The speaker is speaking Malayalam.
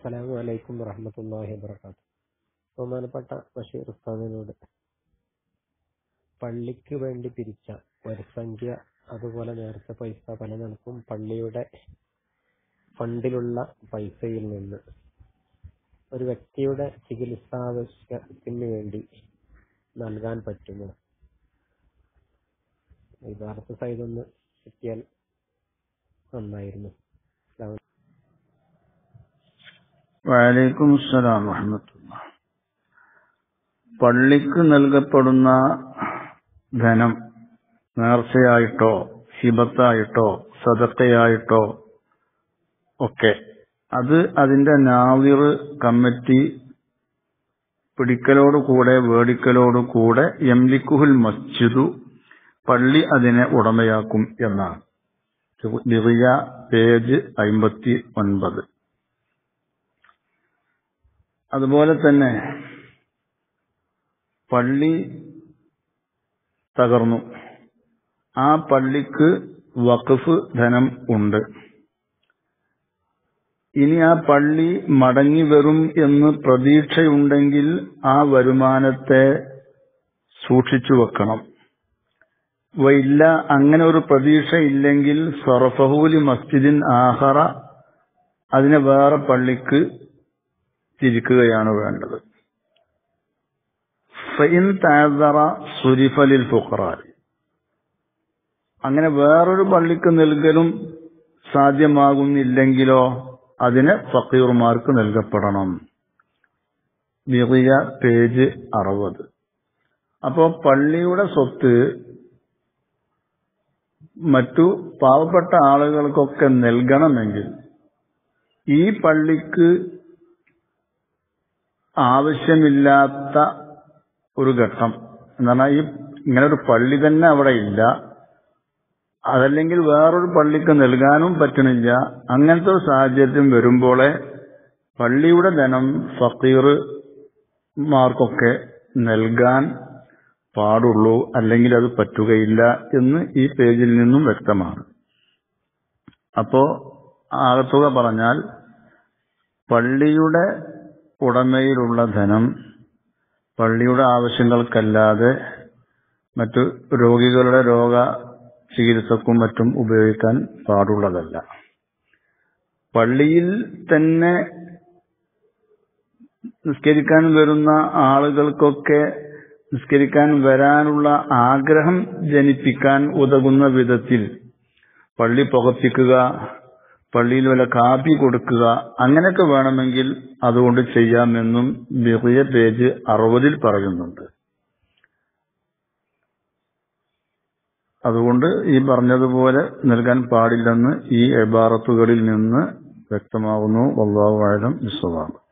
അസ്സലാമു അലൈക്കും വറഹ്മത്തുള്ളാഹി വബറകാതുഹു ബഹുമാനപ്പെട്ട ബഷീർ ഉസ്താദിനോട് പള്ളിക്ക് വേണ്ടി പിരിച്ച വരിസംഖ്യ അതുപോലെ നേരത്തെ പൈസ പല നിലക്കും പള്ളിയുടെ ഫണ്ടിലുള്ള പൈസയിൽ നിന്ന് ഒരു വ്യക്തിയുടെ ചികിത്സാവശ്യത്തിന് വേണ്ടി നൽകാൻ പറ്റുമോ യഥാർത്ഥ സൈതൊന്ന് കിട്ടിയാൽ നന്നായിരുന്നു അസ്സലാമു വലൈക്കും അസ്സലാം വറഹമത്തുള്ള പള്ളിക്ക് നൽകപ്പെടുന്ന ധനം നേർച്ചയായിട്ടോ ഹിബത്തായിട്ടോ സദക്കയായിട്ടോ ഒക്കെ അത് അതിന്റെ നാവിർ കമ്മിറ്റി പിടിക്കലോടുകൂടെ വേടിക്കലോടുകൂടെ യംലിക്കുഹുൽ മസ്ജിദു പള്ളി അതിനെ ഉടമയാക്കും എന്നാണ് ലിറിയ പേജ് അയിമ്പത്തി ഒൻപത് അതുപോലെ തന്നെ പള്ളി തകർന്നു ആ പള്ളിക്ക് വഖഫ് ധനം ഉണ്ട് ഇനി ആ പള്ളി മടങ്ങി വരും എന്ന് പ്രതീക്ഷയുണ്ടെങ്കിൽ ആ വരുമാനത്തെ സൂക്ഷിച്ചു വെക്കണം ഇല്ല അങ്ങനെ ഒരു പ്രതീക്ഷ ഇല്ലെങ്കിൽ സൊറഫഹൂലി മസ്ജിദിൻ ആഹറ അതിനെ വേറെ പള്ളിക്ക് തിരിക്കുകയാണ് വേണ്ടത് ഫൈൻ താസറ സുരിഫലിൽ ഫുഖറായി അങ്ങനെ വേറൊരു പള്ളിക്ക് നൽകലും സാധ്യമാകുന്നില്ലെങ്കിലോ അതിന് ഫക്കീർമാർക്ക് നൽകപ്പെടണം ബിറിയ പേജ് അറുപത് അപ്പോ പള്ളിയുടെ സ്വത്ത് മറ്റു പാവപ്പെട്ട ആളുകൾക്കൊക്കെ നൽകണമെങ്കിൽ ഈ പള്ളിക്ക് ആവശ്യമില്ലാത്ത ഒരു ഘട്ടം എന്താണ് ഈ ഇങ്ങനെ ഒരു പള്ളി തന്നെ അവിടെ ഇല്ല അതല്ലെങ്കിൽ വേറൊരു പള്ളിക്ക് നൽകാനും പറ്റണില്ല അങ്ങനത്തെ ഒരു സാഹചര്യം വരുമ്പോളെ പള്ളിയുടെ ധനം ഫക്കീർമാർക്കൊക്കെ നൽകാൻ പാടുള്ളൂ അല്ലെങ്കിൽ അത് പറ്റുകയില്ല എന്ന് ഈ പേജിൽ നിന്നും വ്യക്തമാണ് അപ്പോ ആകത്തുക പറഞ്ഞാൽ പള്ളിയുടെ ഉടമയിലുള്ള ധനം പള്ളിയുടെ ആവശ്യങ്ങൾക്കല്ലാതെ മറ്റു രോഗികളുടെ രോഗ ചികിത്സക്കും മറ്റും ഉപയോഗിക്കാൻ പാടുള്ളതല്ല പള്ളിയിൽ തന്നെ നിസ്കരിക്കാൻ വരുന്ന ആളുകൾക്കൊക്കെ നിസ്കരിക്കാൻ വരാനുള്ള ആഗ്രഹം ജനിപ്പിക്കാൻ ഉതകുന്ന വിധത്തിൽ പള്ളി പുകപ്പിക്കുക പള്ളിയിൽ വല്ല കാപ്പി കൊടുക്കുക അങ്ങനെയൊക്കെ വേണമെങ്കിൽ അതുകൊണ്ട് ചെയ്യാമെന്നും ബിറിയ പേജ് അറുപതിൽ പറയുന്നുണ്ട് അതുകൊണ്ട് ഈ പറഞ്ഞതുപോലെ നൽകാൻ പാടില്ലെന്ന് ഈ എബാറത്തുകളിൽ നിന്ന് വ്യക്തമാകുന്നു വല്ലാഹു ആഴം വിശ്വമാണ്